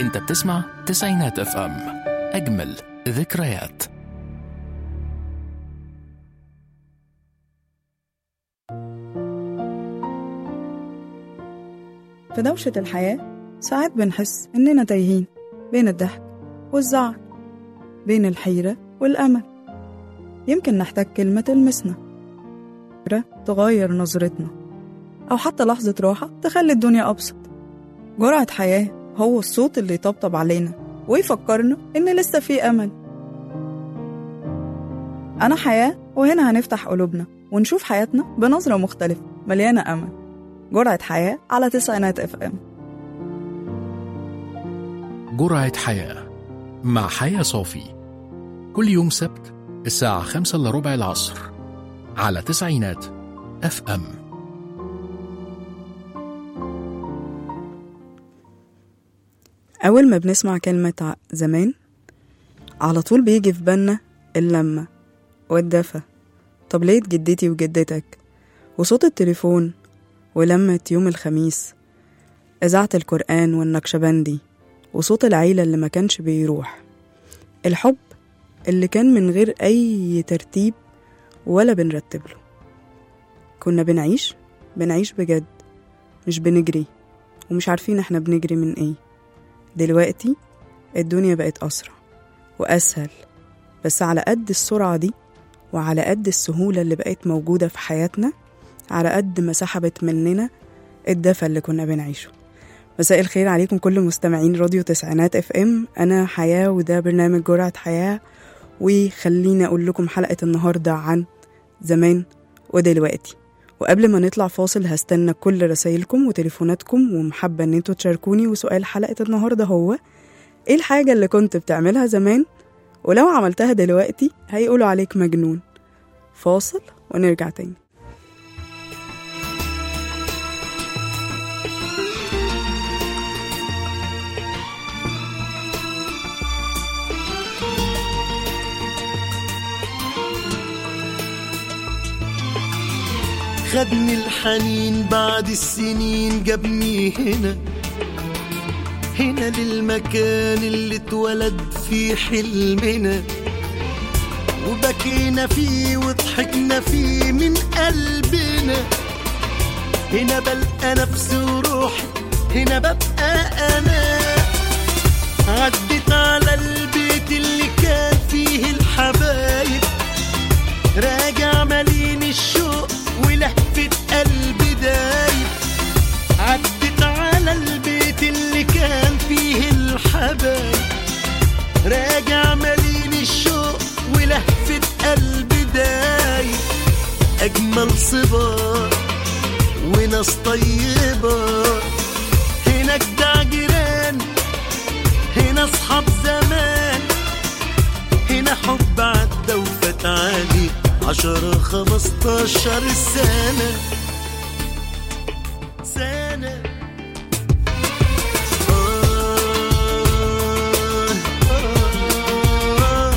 انت بتسمع تسعينات اف ام اجمل ذكريات في دوشة الحياة ساعات بنحس إننا تايهين بين الضحك والزعل بين الحيرة والأمل يمكن نحتاج كلمة تلمسنا فكرة تغير نظرتنا أو حتى لحظة راحة تخلي الدنيا أبسط جرعة حياة هو الصوت اللي يطبطب علينا ويفكرنا إن لسه في أمل أنا حياة وهنا هنفتح قلوبنا ونشوف حياتنا بنظرة مختلفة مليانة أمل جرعة حياة على تسعينات اف ام جرعة حياة مع حياة صافي كل يوم سبت الساعة خمسة إلا ربع العصر على تسعينات اف ام أول ما بنسمع كلمة ع- زمان على طول بيجي في بالنا اللمة والدفى طبلية جدتي وجدتك وصوت التليفون ولمة يوم الخميس إذاعة القرآن والنكشبندي وصوت العيلة اللي ما كانش بيروح الحب اللي كان من غير أي ترتيب ولا بنرتب له كنا بنعيش بنعيش بجد مش بنجري ومش عارفين احنا بنجري من ايه دلوقتي الدنيا بقت أسرع وأسهل بس على قد السرعة دي وعلى قد السهولة اللي بقت موجودة في حياتنا على قد ما سحبت مننا الدفى اللي كنا بنعيشه مساء الخير عليكم كل مستمعين راديو تسعينات اف ام انا حياة وده برنامج جرعة حياة وخليني اقول لكم حلقة النهاردة عن زمان ودلوقتي وقبل ما نطلع فاصل هستنى كل رسايلكم وتليفوناتكم ومحبة ان انتوا تشاركوني وسؤال حلقة النهاردة هو ايه الحاجة اللي كنت بتعملها زمان ولو عملتها دلوقتي هيقولوا عليك مجنون فاصل ونرجع تاني خدني الحنين بعد السنين جابني هنا هنا للمكان اللي اتولد فيه حلمنا وبكينا فيه وضحكنا فيه من قلبنا هنا بلقى نفسي وروحي هنا ببقى انا عدت على البيت اللي كان فيه الحبايب راجع مليان الشوق ولهفة قلبي دايب عدت على البيت اللي كان فيه الحبايب راجع مليان الشوق ولهفة قلبي دايب أجمل صبار وناس طيبة هنا جدع جيران هنا أصحاب زمان هنا حب عدى وفات عليه عشرة خمستاشر سنة سنة آه، آه،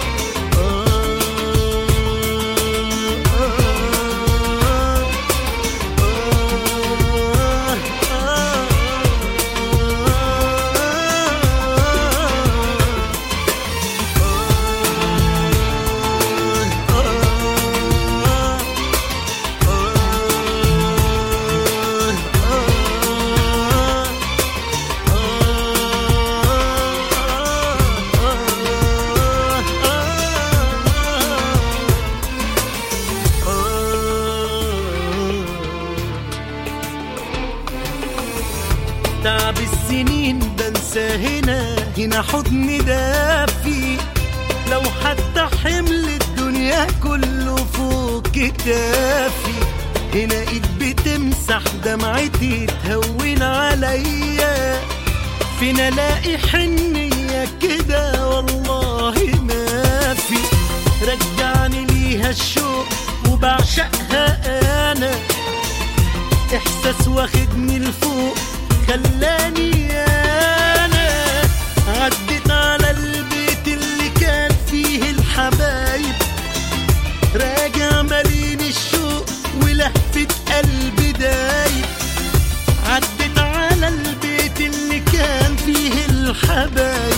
تعب السنين بنسى هنا هنا حضن دافي لو حتى حمل الدنيا كله فوق كتافي هنا ايد بتمسح دمعتي تهون عليا فين الاقي حنية كده والله ما في رجعني ليها الشوق وبعشقها انا احساس واخدني لفوق خلاني انا عدت على البيت اللي كان فيه الحبايب راجع مليان الشوق ولهفة قلبي دايب عدت على البيت اللي كان فيه الحبايب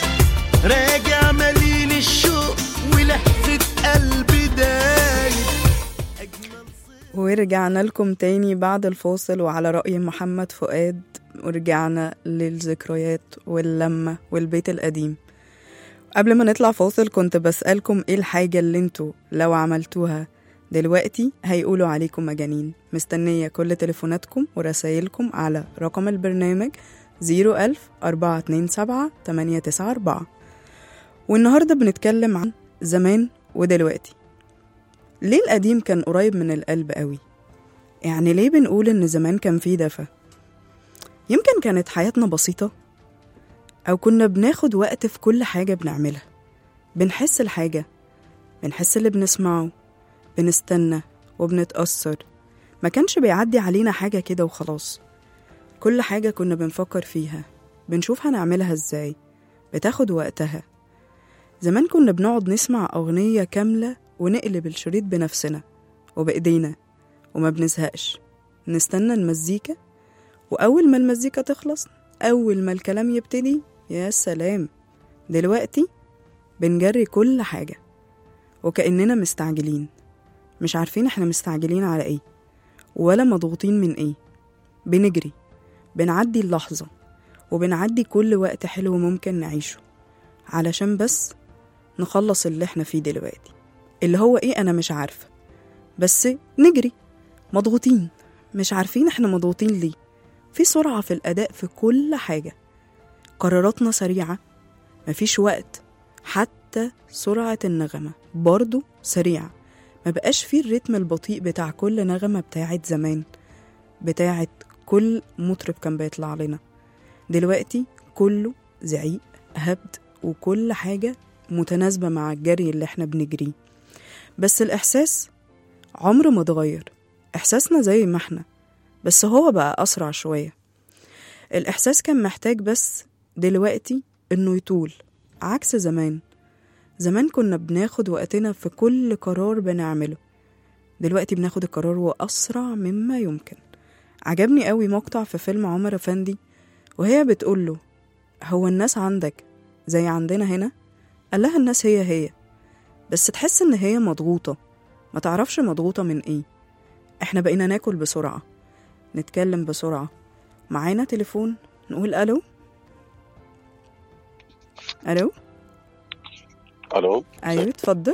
راجع مليل الشوق ولهفة قلبي دايب أجمل صيف ورجعنا لكم تاني بعد الفاصل وعلى رأي محمد فؤاد ورجعنا للذكريات واللمة والبيت القديم قبل ما نطلع فاصل كنت بسألكم ايه الحاجة اللي انتوا لو عملتوها دلوقتي هيقولوا عليكم مجانين مستنية كل تليفوناتكم ورسايلكم على رقم البرنامج 01000 427 894 والنهاردة بنتكلم عن زمان ودلوقتي ليه القديم كان قريب من القلب قوي يعني ليه بنقول ان زمان كان فيه دفى يمكن كانت حياتنا بسيطة أو كنا بناخد وقت في كل حاجة بنعملها بنحس الحاجة بنحس اللي بنسمعه بنستنى وبنتأثر ما كانش بيعدي علينا حاجة كده وخلاص كل حاجة كنا بنفكر فيها بنشوف هنعملها ازاي بتاخد وقتها زمان كنا بنقعد نسمع أغنية كاملة ونقلب الشريط بنفسنا وبإيدينا وما بنزهقش نستنى المزيكا وأول ما المزيكا تخلص أول ما الكلام يبتدي يا سلام دلوقتي بنجري كل حاجة وكأننا مستعجلين مش عارفين احنا مستعجلين على ايه ولا مضغوطين من ايه بنجري بنعدي اللحظة وبنعدي كل وقت حلو ممكن نعيشه علشان بس نخلص اللي احنا فيه دلوقتي اللي هو ايه انا مش عارفة بس نجري مضغوطين مش عارفين احنا مضغوطين ليه في سرعة في الأداء في كل حاجة قراراتنا سريعة مفيش وقت حتى سرعة النغمة برضو سريعة ما بقاش فيه الريتم البطيء بتاع كل نغمة بتاعت زمان بتاعت كل مطرب كان بيطلع لنا دلوقتي كله زعيق هبد وكل حاجة متناسبة مع الجري اللي احنا بنجريه بس الإحساس عمره ما اتغير إحساسنا زي ما احنا بس هو بقى أسرع شوية الإحساس كان محتاج بس دلوقتي إنه يطول عكس زمان زمان كنا بناخد وقتنا في كل قرار بنعمله دلوقتي بناخد القرار وأسرع مما يمكن عجبني قوي مقطع في فيلم عمر أفندي وهي بتقوله هو الناس عندك زي عندنا هنا قال لها الناس هي هي بس تحس إن هي مضغوطة ما تعرفش مضغوطة من إيه إحنا بقينا ناكل بسرعة نتكلم بسرعة معانا تليفون نقول ألو ألو الو أيوة اتفضل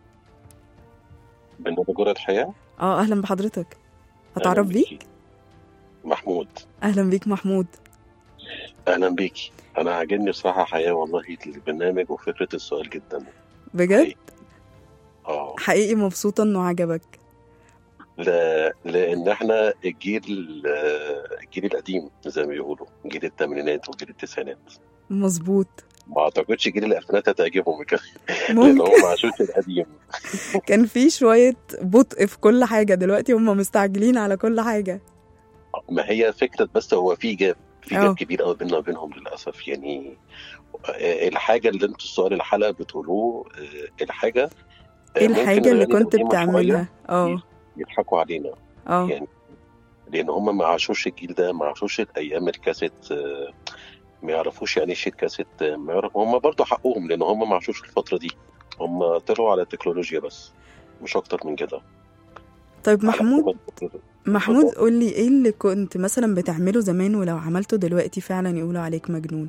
بالنسبه جرة حياة اه أهلا بحضرتك هتعرف أهلاً بيك بيكي. محمود أهلا بيك محمود اهلا بيكي انا عاجبني بصراحه حياه والله البرنامج وفكره السؤال جدا بجد حقيقي. اه حقيقي مبسوطة إنه عجبك لا لان احنا الجيل الجيل القديم زي ما بيقولوا جيل الثمانينات وجيل التسعينات مظبوط ما اعتقدش جيل الالفينات هتعجبهم كده لان ممكن هم عاشوش القديم كان في شوية بطء في كل حاجة دلوقتي هم مستعجلين على كل حاجة ما هي فكره بس هو في جاب في آه. جاب كبير قوي بيننا وبينهم للاسف يعني آه، الحاجه اللي انتوا السؤال الحلقه بتقولوه آه، الحاجه آه، ايه ممكن الحاجة اللي الأغاني كنت القديمة شوية بتعملها اه يضحكوا علينا اه يعني لان هم ما عاشوش الجيل ده ما عاشوش الايام الكاسيت آه، ما يعرفوش يعني ايه شيت كاسيت آه، ما يعرفوا هم برضه حقهم لان هم ما عاشوش الفتره دي هم طلعوا على التكنولوجيا بس مش اكتر من كده طيب محمود على- محمود اتفضل. قولي ايه اللي كنت مثلا بتعمله زمان ولو عملته دلوقتي فعلا يقولوا عليك مجنون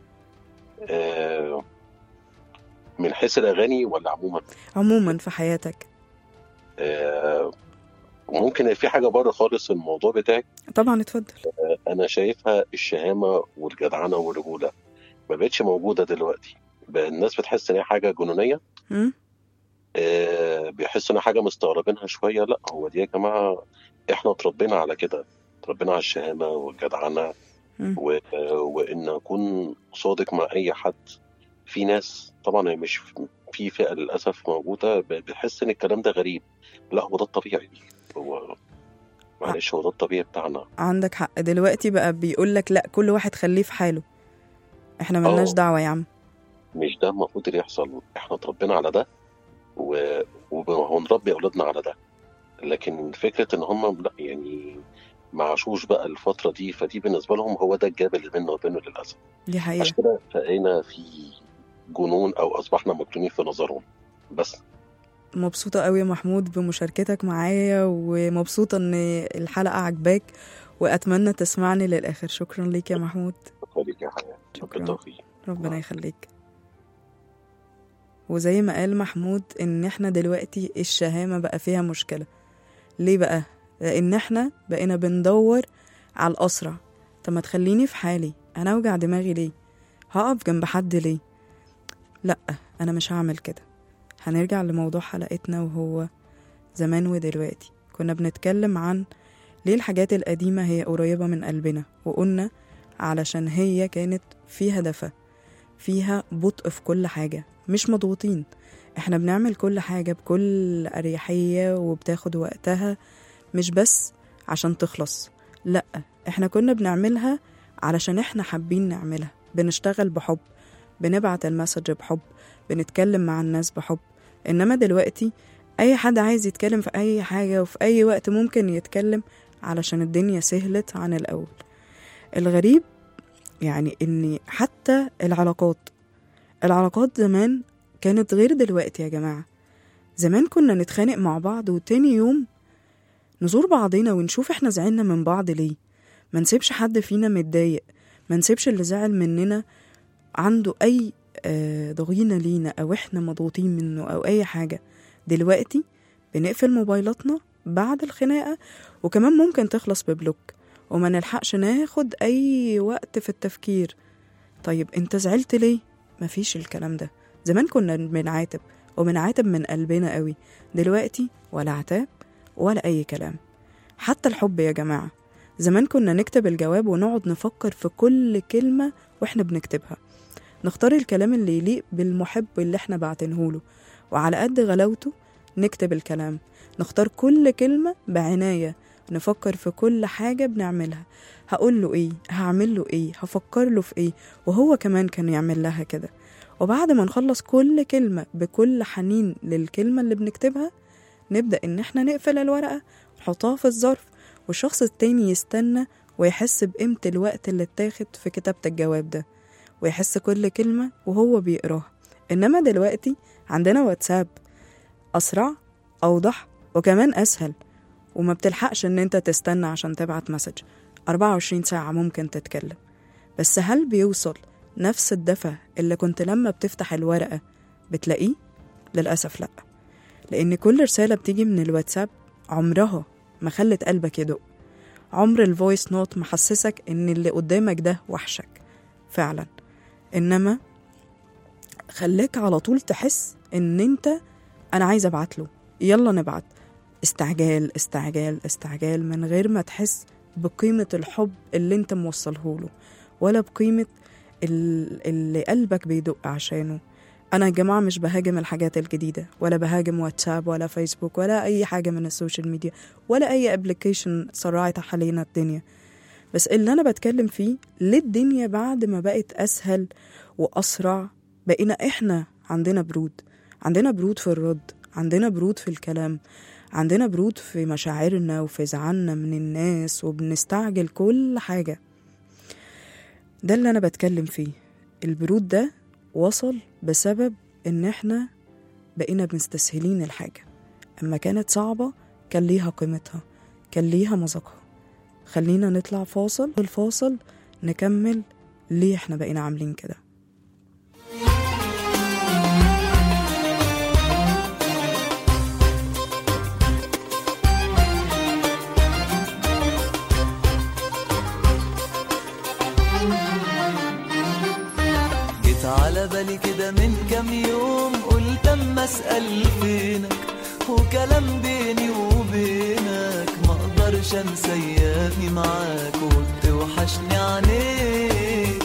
آه، من حيث الاغاني ولا عموما عموما في حياتك آه، ممكن في حاجه بره خالص الموضوع بتاعك طبعا اتفضل انا شايفها الشهامه والجدعنه والرجوله ما بقتش موجوده دلوقتي بقى الناس بتحس ان هي حاجه جنونيه مم؟ آه، بيحسوا ان حاجه مستغربينها شويه لا هو دي يا جماعه احنا اتربينا على كده اتربينا على الشهامه والجدعنه مم. و... آه، وان اكون صادق مع اي حد في ناس طبعا هي مش في فئه للاسف موجوده ب- بتحس ان الكلام ده غريب لا هو ده الطبيعي هو معلش هو ده الطبيعي بتاعنا عندك حق دلوقتي بقى بيقول لك لا كل واحد خليه في حاله احنا ملناش اه. دعوة يا عم مش ده المفروض اللي يحصل احنا اتربينا على ده و... وهنربي اولادنا على ده لكن فكره ان هم لا يعني ما عاشوش بقى الفتره دي فدي بالنسبه لهم هو ده الجاب اللي بيننا وبينه للاسف دي عشان حقيقة كده بقينا في جنون او اصبحنا مجنونين في نظرهم بس مبسوطة قوي يا محمود بمشاركتك معايا ومبسوطة ان الحلقة عجباك واتمنى تسمعني للاخر شكرا ليك يا محمود شكرا ليك يا حياة شكراً. بالتوفيق ربنا يخليك وزي ما قال محمود ان احنا دلوقتي الشهامة بقى فيها مشكلة ليه بقى لان احنا بقينا بندور على الاسرع طب ما تخليني في حالي انا اوجع دماغي ليه هقف جنب حد ليه لا انا مش هعمل كده هنرجع لموضوع حلقتنا وهو زمان ودلوقتي كنا بنتكلم عن ليه الحاجات القديمة هي قريبة من قلبنا وقلنا علشان هي كانت فيها دفى فيها بطء في كل حاجة مش مضغوطين احنا بنعمل كل حاجة بكل أريحية وبتاخد وقتها مش بس عشان تخلص لأ احنا كنا بنعملها علشان احنا حابين نعملها بنشتغل بحب بنبعت المسج بحب بنتكلم مع الناس بحب انما دلوقتي اي حد عايز يتكلم في اي حاجة وفي اي وقت ممكن يتكلم علشان الدنيا سهلت عن الاول الغريب يعني ان حتى العلاقات العلاقات زمان كانت غير دلوقتي يا جماعة زمان كنا نتخانق مع بعض وتاني يوم نزور بعضنا ونشوف احنا زعلنا من بعض ليه ما نسيبش حد فينا متضايق ما نسيبش اللي زعل مننا عنده اي آه، ضغينة لينا او احنا مضغوطين منه او اي حاجة دلوقتي بنقفل موبايلاتنا بعد الخناقة وكمان ممكن تخلص ببلوك وما نلحقش ناخد اي وقت في التفكير طيب انت زعلت ليه مفيش الكلام ده زمان كنا بنعاتب وبنعاتب من قلبنا قوي دلوقتي ولا عتاب ولا اي كلام حتى الحب يا جماعة زمان كنا نكتب الجواب ونقعد نفكر في كل كلمة واحنا بنكتبها نختار الكلام اللي يليق بالمحب اللي احنا بعتنهوله وعلى قد غلاوته نكتب الكلام نختار كل كلمة بعناية نفكر في كل حاجة بنعملها هقول له ايه هعمل له ايه هفكر له في ايه وهو كمان كان يعمل لها كده وبعد ما نخلص كل كلمة بكل حنين للكلمة اللي بنكتبها نبدأ إن احنا نقفل الورقة نحطها في الظرف والشخص التاني يستنى ويحس بقيمة الوقت اللي اتاخد في كتابة الجواب ده ويحس كل كلمة وهو بيقراها إنما دلوقتي عندنا واتساب أسرع أوضح وكمان أسهل وما بتلحقش إن أنت تستنى عشان تبعت مسج 24 ساعة ممكن تتكلم بس هل بيوصل نفس الدفى اللي كنت لما بتفتح الورقة بتلاقيه؟ للأسف لأ لأن كل رسالة بتيجي من الواتساب عمرها ما خلت قلبك يدق عمر الفويس نوت محسسك إن اللي قدامك ده وحشك فعلا إنما خلاك على طول تحس إن أنت أنا عايز أبعت له يلا نبعت استعجال استعجال استعجال من غير ما تحس بقيمة الحب اللي انت موصله له ولا بقيمة ال- اللي قلبك بيدق عشانه أنا يا جماعة مش بهاجم الحاجات الجديدة ولا بهاجم واتساب ولا فيسبوك ولا أي حاجة من السوشيال ميديا ولا أي ابلكيشن سرعت علينا الدنيا بس اللي أنا بتكلم فيه ليه الدنيا بعد ما بقت أسهل وأسرع بقينا إحنا عندنا برود عندنا برود في الرد عندنا برود في الكلام عندنا برود في مشاعرنا وفي زعلنا من الناس وبنستعجل كل حاجة ده اللي أنا بتكلم فيه البرود ده وصل بسبب إن إحنا بقينا مستسهلين الحاجة أما كانت صعبة كان ليها قيمتها كان ليها مذاقها خلينا نطلع فاصل الفاصل نكمل ليه إحنا بقينا عاملين كده جيت على بالي كده من كام يوم قلت اما اسال فينك وكلام بيني وبينك ما اقدرش انسى ايامي معاك وبتوحشني عينيك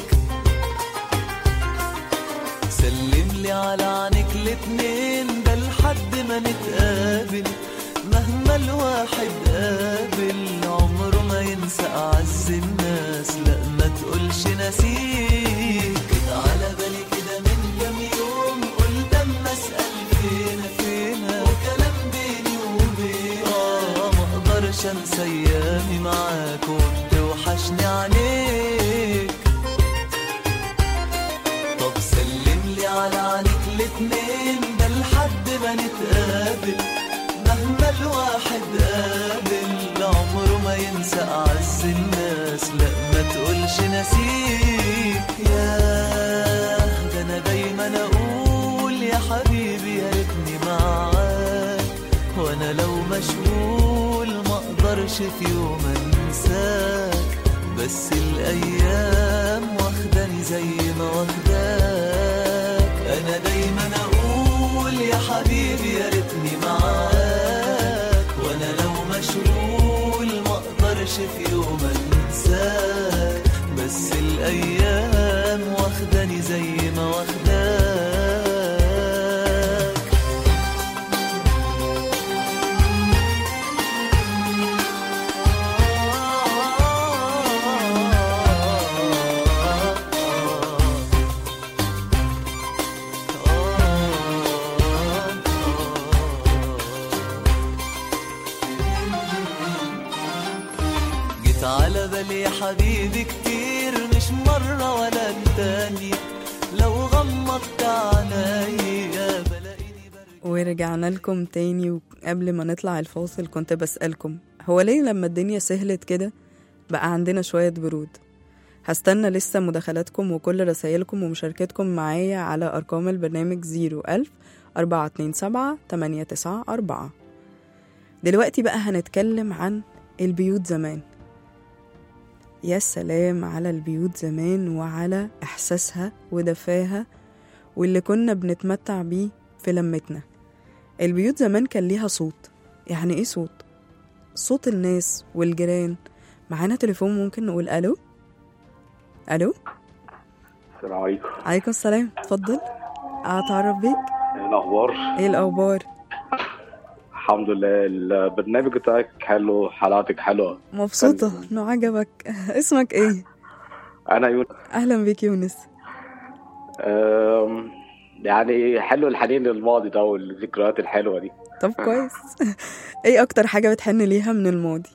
سلم لي على عينيك الاتنين ده لحد ما نتقابل مهما الواحد قابل عمره ما ينسى أعز الناس لا ما تقولش نسيك جيت على بالي كده من كام يوم قلت اما اسأل فينا فينا وكلام بيني وبينك آه ما اقدرش انسى انسى ايامي معاك وبتوحشني عليك طب سلم لي على عينيك الاتنين ده لحد ما نتقابل مهما الواحد قابل عمره ما ينسى أعز الناس لا ما تقولش نسيك يا ده أنا دايما أقول يا حبيبي يا ريتني معاك وأنا لو مشغول ما أقدرش في يوم أنساك بس الأيام واخداني زي ما واخداك أنا دايما أقول يا حبيبي يا ريتني معاك وأنا لو مشغول ما أقدرش في يوم أنساك بس الأيام واخداني زي ما واخداك جيت على بالي يا حبيبي كتير مش مرة ولا التانية لو غمضت عينيا بلاقيني برجع ورجعنا لكم تاني وقبل ما نطلع الفاصل كنت بسألكم هو ليه لما الدنيا سهلت كده بقى عندنا شوية برود هستنى لسه مداخلاتكم وكل رسايلكم ومشاركتكم معايا على أرقام البرنامج 01000 427 894 دلوقتي بقى هنتكلم عن البيوت زمان يا سلام على البيوت زمان وعلى إحساسها ودفاها واللي كنا بنتمتع بيه في لمتنا البيوت زمان كان ليها صوت يعني ايه صوت صوت الناس والجيران معانا تليفون ممكن نقول الو الو السلام عليكم عليكم السلام اتفضل اتعرف بيك ايه الاخبار ايه الاخبار الحمد لله البرنامج بتاعك حلو حلقاتك حلوه مبسوطه انه عجبك اسمك ايه انا يون اهلا بيك يونس أم، يعني حلو الحنين للماضي ده والذكريات الحلوه دي طب كويس ايه اكتر حاجه بتحن ليها من الماضي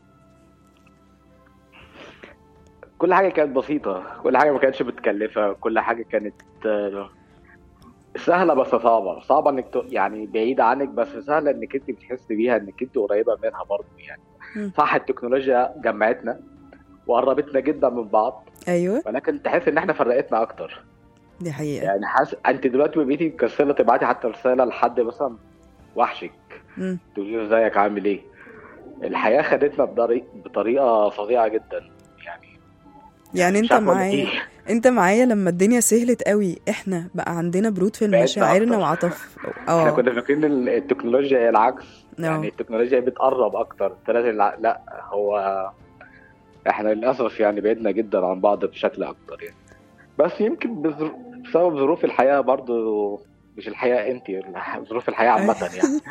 كل حاجه كانت بسيطه كل حاجه ما كانتش متكلفه كل حاجه كانت آه، سهله بس صعبه صعبه انك ت- يعني بعيده عنك بس سهله انك انت بتحس بيها انك انت قريبه منها برضه يعني مم. صح التكنولوجيا جمعتنا وقربتنا جدا من بعض ايوه ولكن تحس ان احنا فرقتنا اكتر دي حقيقه يعني حاسس انت دلوقتي بقيتي مكسله تبعتي حتى رساله لحد مثلا وحشك مم. تقولي له ازيك عامل ايه الحياه خدتنا بطريقه بطريقه فظيعه جدا يعني يعني مش انت عارف أقول معايا إيه. انت معايا لما الدنيا سهلت قوي احنا بقى عندنا برود في بعدنا مشاعرنا أكتر. وعطف احنا اه كنا فاكرين ال- التكنولوجيا هي العكس آه. يعني التكنولوجيا بتقرب اكتر طلعت الع- لا هو احنا للاسف يعني بعدنا جدا عن بعض بشكل اكتر يعني بس يمكن بظر- بسبب ظروف الحياه برضو مش الحياه انت الح- ظروف الحياه عامه يعني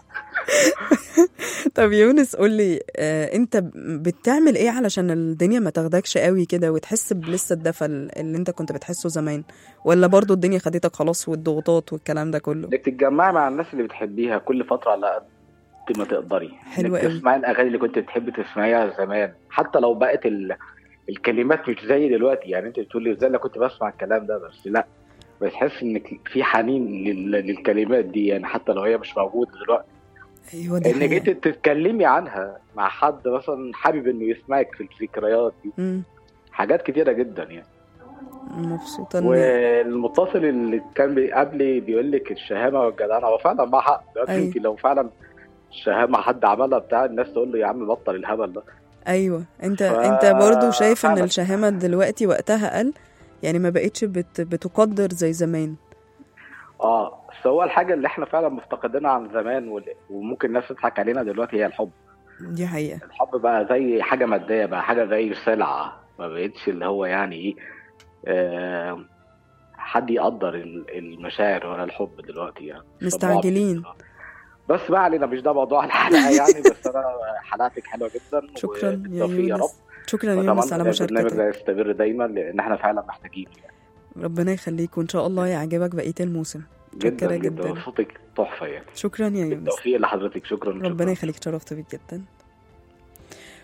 طب يونس قول لي آه انت ب- بتعمل ايه علشان الدنيا ما تاخدكش قوي كده وتحس بلسه الدفى اللي انت كنت بتحسه زمان ولا برضو الدنيا خدتك خلاص والضغوطات والكلام ده كله انك تتجمعي مع الناس اللي بتحبيها كل فتره على قد ما تقدري حلو انك قوي. تسمعي الاغاني اللي كنت بتحبي تسمعيها زمان حتى لو بقت ال... الكلمات مش زي دلوقتي يعني انت بتقولي ازاي انا كنت بسمع الكلام ده بس لا بتحس انك في حنين لل... للكلمات دي يعني حتى لو هي مش موجوده دلوقتي ايوه دي انك حقيقة. انت تتكلمي عنها مع حد مثلا حابب انه يسمعك في الذكريات دي مم. حاجات كتيره جدا يعني مبسوطه ان والمتصل اللي كان بي- قبلي بيقول لك الشهامه والجدعنه هو فعلا معاه حق دلوقتي أيوة. انت لو فعلا الشهامه حد عملها بتاع الناس تقول له يا عم بطل الهبل ده ايوه انت ف- انت برضو شايف ان فعلا. الشهامه دلوقتي وقتها قل يعني ما بقتش بت... بتقدر زي زمان اه بس هو الحاجه اللي احنا فعلا مفتقدينها عن زمان وال- وممكن الناس تضحك علينا دلوقتي هي الحب دي حقيقه الحب بقى زي حاجه ماديه بقى حاجه زي سلعه ما بقتش اللي هو يعني ايه آه حد يقدر ال- المشاعر ولا الحب دلوقتي يعني مستعجلين. بس ما علينا مش ده موضوع الحلقه يعني بس انا حلقتك حلوه جدا شكرا يا وبالتوفيق يا رب يونس شكرا يا يونس على وطبعا البرنامج مشاركتك ده يستمر دايما لان احنا فعلا محتاجين يعني. ربنا يخليك وان شاء الله يعجبك بقيه الموسم شكرا جدا جدا. جدا صوتك تحفه يعني شكرا يا يونس بالتوفيق لحضرتك شكرا ربنا شكراً. يخليك شرفت بيك جدا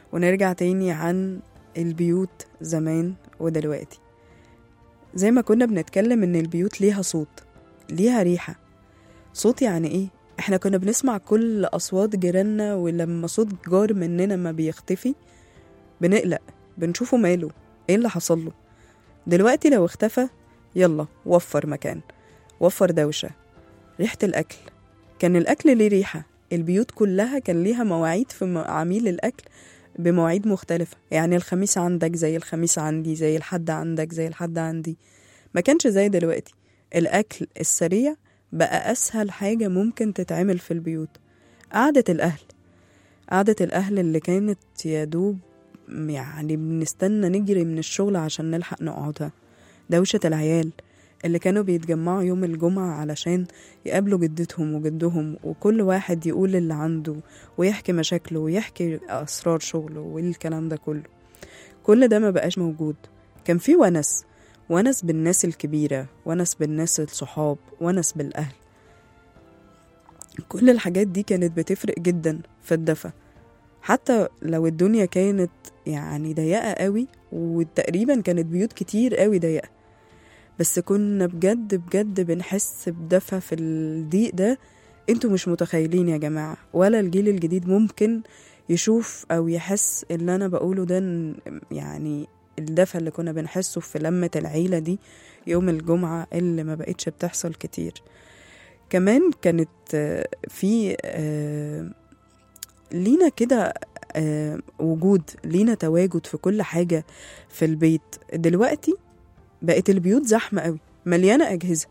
ونرجع تاني عن البيوت زمان ودلوقتي زي ما كنا بنتكلم ان البيوت ليها صوت ليها ريحة صوت يعني ايه احنا كنا بنسمع كل اصوات جيراننا ولما صوت جار مننا ما بيختفي بنقلق بنشوفه ماله ايه اللي حصل له دلوقتي لو اختفى يلا وفر مكان وفر دوشة ريحة الأكل كان الأكل ليه ريحة البيوت كلها كان ليها مواعيد في عميل الأكل بمواعيد مختلفة يعني الخميس عندك زي الخميس عندي زي الحد عندك زي الحد عندي ما كانش زي دلوقتي الأكل السريع بقى أسهل حاجة ممكن تتعمل في البيوت قعدة الأهل قعدة الأهل اللي كانت يا دوب يعني بنستنى نجري من الشغل عشان نلحق نقعدها دوشة العيال اللي كانوا بيتجمعوا يوم الجمعة علشان يقابلوا جدتهم وجدهم وكل واحد يقول اللي عنده ويحكي مشاكله ويحكي أسرار شغله والكلام ده كله كل ده ما بقاش موجود كان في ونس ونس بالناس الكبيرة ونس بالناس الصحاب ونس بالأهل كل الحاجات دي كانت بتفرق جدا في الدفى حتى لو الدنيا كانت يعني ضيقة قوي وتقريبا كانت بيوت كتير قوي ضيقة بس كنا بجد بجد بنحس بدفى في الضيق ده انتوا مش متخيلين يا جماعة ولا الجيل الجديد ممكن يشوف او يحس اللي انا بقوله ده يعني الدفى اللي كنا بنحسه في لمة العيلة دي يوم الجمعة اللي ما بقتش بتحصل كتير كمان كانت في لينا كده وجود لينا تواجد في كل حاجة في البيت دلوقتي بقت البيوت زحمة قوي مليانة أجهزة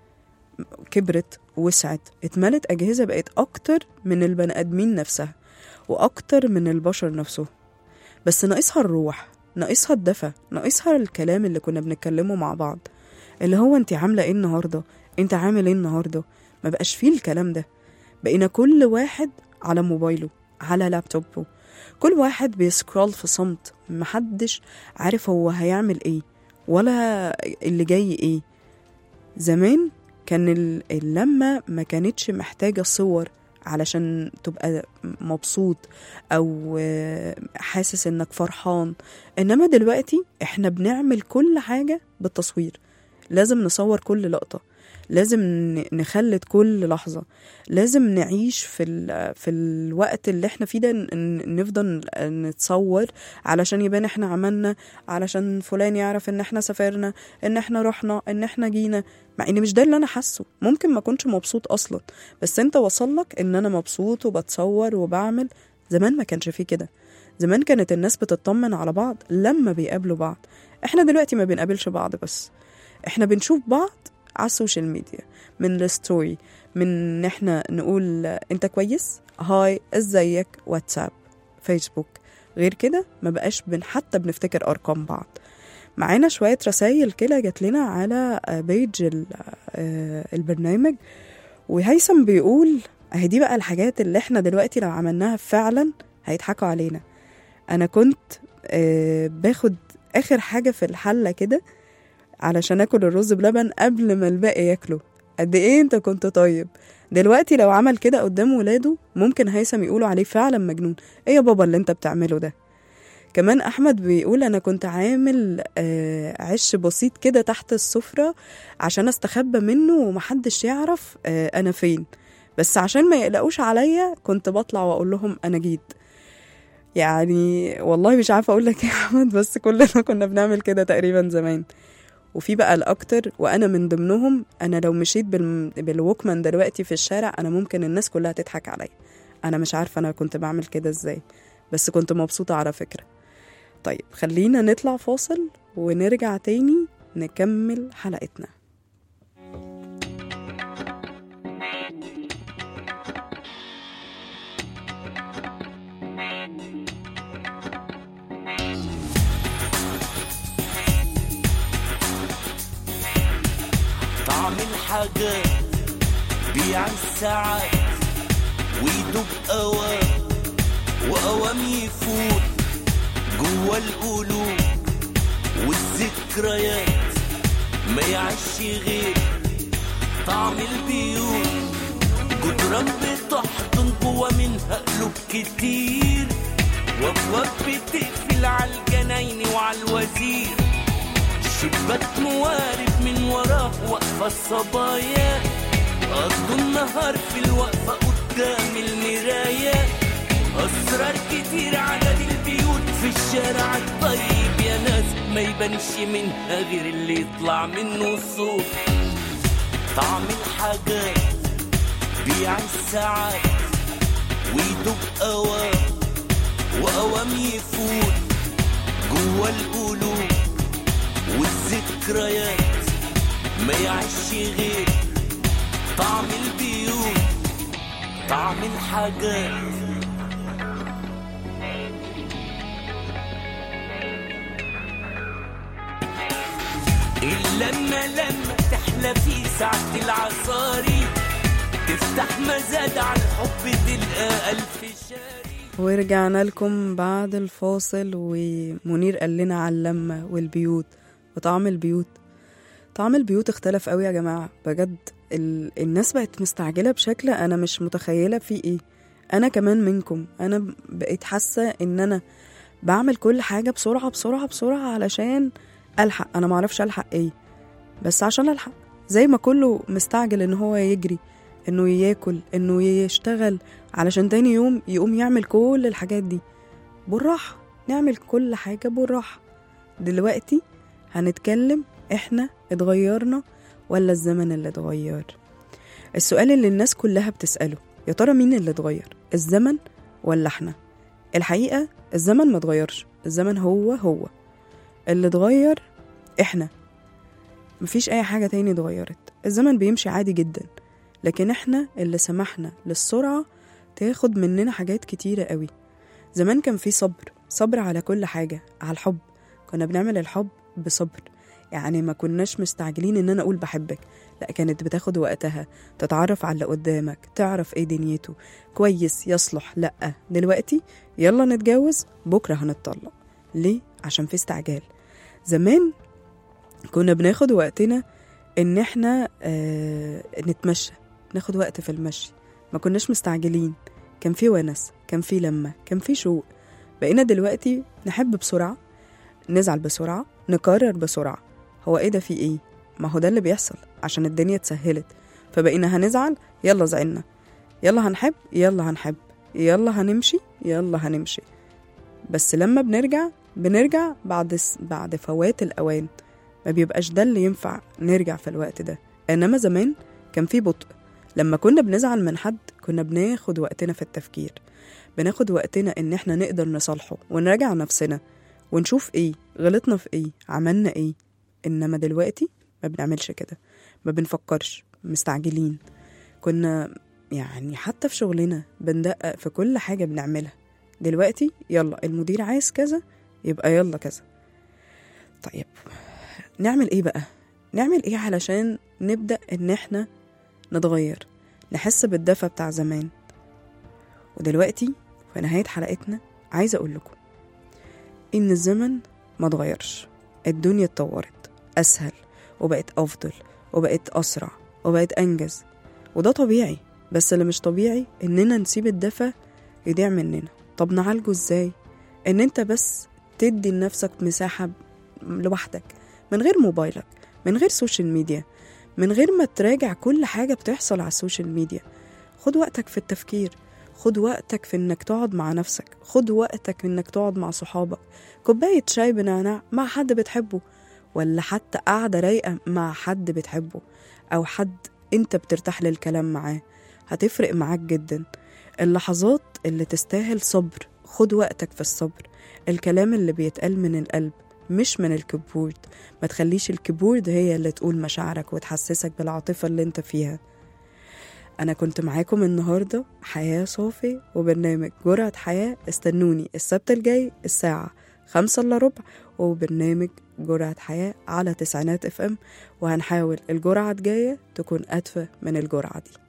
كبرت وسعت اتملت أجهزة بقت أكتر من البني آدمين نفسها وأكتر من البشر نفسه بس ناقصها الروح ناقصها الدفى ناقصها الكلام اللي كنا بنتكلمه مع بعض اللي هو انت عاملة ايه النهاردة انت عامل ايه النهاردة ما بقاش فيه الكلام ده بقينا كل واحد على موبايله على لابتوبه كل واحد بيسكرول في صمت محدش عارف هو هيعمل ايه ولا اللي جاي ايه زمان كان اللمة ما كانتش محتاجة صور علشان تبقى مبسوط او حاسس انك فرحان انما دلوقتي احنا بنعمل كل حاجة بالتصوير لازم نصور كل لقطة لازم نخلد كل لحظة لازم نعيش في, في الوقت اللي احنا فيه ده نفضل نتصور علشان يبان احنا عملنا علشان فلان يعرف ان احنا سافرنا ان احنا رحنا ان احنا جينا مع ان مش ده اللي انا حاسه ممكن ما كنتش مبسوط اصلا بس انت وصلك ان انا مبسوط وبتصور وبعمل زمان ما كانش فيه كده زمان كانت الناس بتطمن على بعض لما بيقابلوا بعض احنا دلوقتي ما بنقابلش بعض بس احنا بنشوف بعض على السوشيال ميديا من الستوري من ان احنا نقول انت كويس هاي ازيك واتساب فيسبوك غير كده ما بقاش بن حتى بنفتكر ارقام بعض معانا شوية رسائل كده جات لنا على بيج البرنامج وهيثم بيقول اهي دي بقى الحاجات اللي احنا دلوقتي لو عملناها فعلا هيضحكوا علينا انا كنت باخد اخر حاجة في الحلة كده علشان اكل الرز بلبن قبل ما الباقي ياكله قد ايه انت كنت طيب دلوقتي لو عمل كده قدام ولاده ممكن هيثم يقولوا عليه فعلا مجنون ايه يا بابا اللي انت بتعمله ده كمان احمد بيقول انا كنت عامل آه عش بسيط كده تحت السفرة عشان استخبى منه ومحدش يعرف آه انا فين بس عشان ما يقلقوش عليا كنت بطلع واقول لهم انا جيت يعني والله مش عارفه اقول لك يا احمد بس كلنا كنا بنعمل كده تقريبا زمان وفي بقى الاكتر وانا من ضمنهم انا لو مشيت بال... بالوكمان دلوقتي في الشارع انا ممكن الناس كلها تضحك عليا انا مش عارفه انا كنت بعمل كده ازاي بس كنت مبسوطه على فكره طيب خلينا نطلع فاصل ونرجع تاني نكمل حلقتنا طعم الحاجات بيع الساعات ويدوب أوام وأوام يفوت جوا القلوب والذكريات ما يعيش غير طعم البيوت جدران بتحضن جوا منها قلوب كتير وابواب بتقفل على الجناين وعلى الوزير شباك موارب من وراه واقفة الصبايا قضوا النهار في الوقفة قدام المراية أسرار كتير عدد البيوت في الشارع الطيب يا ناس ما يبانش منها غير اللي يطلع منه الصوت طعم الحاجات بيع الساعات ويدوب أوام وأوام يفوت جوا القلوب والذكريات ما يعيش غير طعم البيوت طعم الحاجات اللمة لما تحلى في ساعة العصاري تفتح مزاد على الحب تلقى ألف شاري ورجعنا لكم بعد الفاصل ومنير قال لنا على اللمة والبيوت وطعم البيوت طعم البيوت اختلف قوي يا جماعة بجد ال... الناس بقت مستعجلة بشكل أنا مش متخيلة فيه إيه أنا كمان منكم أنا بقيت حاسة إن أنا بعمل كل حاجة بسرعة بسرعة بسرعة علشان ألحق أنا معرفش ألحق إيه بس عشان ألحق زي ما كله مستعجل إن هو يجري إنه ياكل إنه يشتغل علشان تاني يوم يقوم يعمل كل الحاجات دي بالراحة نعمل كل حاجة بالراحة دلوقتي هنتكلم إحنا اتغيرنا ولا الزمن اللي اتغير السؤال اللي الناس كلها بتسأله يا ترى مين اللي اتغير الزمن ولا احنا الحقيقة الزمن ما اتغيرش الزمن هو هو اللي اتغير احنا مفيش اي حاجة تاني اتغيرت الزمن بيمشي عادي جدا لكن احنا اللي سمحنا للسرعة تاخد مننا حاجات كتيرة قوي زمان كان في صبر صبر على كل حاجة على الحب كنا بنعمل الحب بصبر يعني ما كناش مستعجلين ان انا اقول بحبك لا كانت بتاخد وقتها تتعرف على اللي قدامك تعرف ايه دنيته كويس يصلح لا دلوقتي يلا نتجوز بكرة هنتطلق ليه عشان في استعجال زمان كنا بناخد وقتنا ان احنا آه نتمشى ناخد وقت في المشي ما كناش مستعجلين كان في ونس كان في لمة كان في شوق بقينا دلوقتي نحب بسرعة نزعل بسرعة نقرر بسرعة هو ايه ده في ايه ما هو ده اللي بيحصل عشان الدنيا اتسهلت فبقينا هنزعل يلا زعلنا يلا هنحب يلا هنحب يلا هنمشي يلا هنمشي بس لما بنرجع بنرجع بعد بعد فوات الأوان ما بيبقاش ده اللي ينفع نرجع في الوقت ده إنما زمان كان في بطء لما كنا بنزعل من حد كنا بناخد وقتنا في التفكير بناخد وقتنا إن إحنا نقدر نصالحه ونراجع نفسنا ونشوف إيه غلطنا في إيه عملنا إيه إنما دلوقتي ما بنعملش كده ما بنفكرش مستعجلين كنا يعني حتى في شغلنا بندقق في كل حاجة بنعملها دلوقتي يلا المدير عايز كذا يبقى يلا كذا طيب نعمل ايه بقى نعمل ايه علشان نبدأ ان احنا نتغير نحس بالدفى بتاع زمان ودلوقتي في نهاية حلقتنا عايزة اقول لكم ان الزمن ما اتغيرش الدنيا اتطورت اسهل وبقت افضل وبقت اسرع وبقت انجز وده طبيعي بس اللي مش طبيعي اننا نسيب الدفى يضيع مننا طب نعالجه ازاي ان انت بس تدي لنفسك مساحة لوحدك من غير موبايلك من غير سوشيال ميديا من غير ما تراجع كل حاجة بتحصل على السوشيال ميديا خد وقتك في التفكير خد وقتك في انك تقعد مع نفسك خد وقتك في انك تقعد مع صحابك كوباية شاي بنعناع مع حد بتحبه ولا حتى قاعدة رايقة مع حد بتحبه أو حد أنت بترتاح للكلام معاه هتفرق معاك جدا اللحظات اللي تستاهل صبر خد وقتك في الصبر الكلام اللي بيتقال من القلب مش من الكيبورد ما تخليش الكيبورد هي اللي تقول مشاعرك وتحسسك بالعاطفة اللي انت فيها أنا كنت معاكم النهاردة حياة صافي وبرنامج جرعة حياة استنوني السبت الجاي الساعة خمسة إلا ربع وبرنامج جرعة حياة على تسعينات اف ام وهنحاول الجرعة الجاية تكون أدفى من الجرعة دي